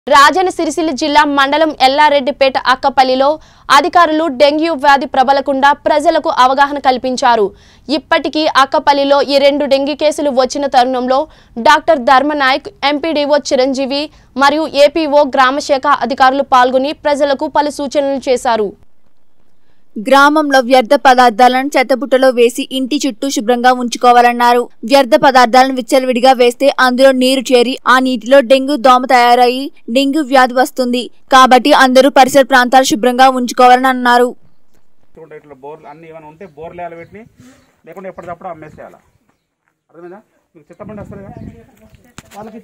రాజన్న సిరిసిల్ల జిల్లా మండలం ఎల్లారెడ్డిపేట అక్కపల్లిలో అధికారులు డెంగ్యూ వ్యాధి ప్రబలకుండా ప్రజలకు అవగాహన కల్పించారు ఇప్పటికీ అక్కపల్లిలో ఈ రెండు డెంగ్యూ కేసులు వచ్చిన తరుణంలో డాక్టర్ ధర్మనాయక్ ఎంపీడీఓ చిరంజీవి మరియు ఏపీఓ గ్రామశాఖ అధికారులు పాల్గొని ప్రజలకు పలు సూచనలు చేశారు గ్రామంలో వ్యర్థ పదార్థాలను చెత్తబుట్టలో వేసి ఇంటి చుట్టూ శుభ్రంగా ఉంచుకోవాలన్నారు వ్యర్థ పదార్థాలను విచ్చలవిడిగా వేస్తే అందులో నీరు చేరి ఆ నీటిలో డెంగ్యూ దోమ తయారయ్యి డెంగ్యూ వ్యాధి వస్తుంది కాబట్టి అందరూ పరిసర ప్రాంతాలు శుభ్రంగా ఉంచుకోవాలని అన్నారు చూడండి ఇట్లా బోర్లు అన్ని ఏమైనా ఉంటే బోర్లు వేయాలి వీటిని లేకుంటే ఎప్పటికప్పుడు అమ్మేసేయాలి అర్థమైందా మీకు చిత్తపండి వస్తుంది కదా వాళ్ళకి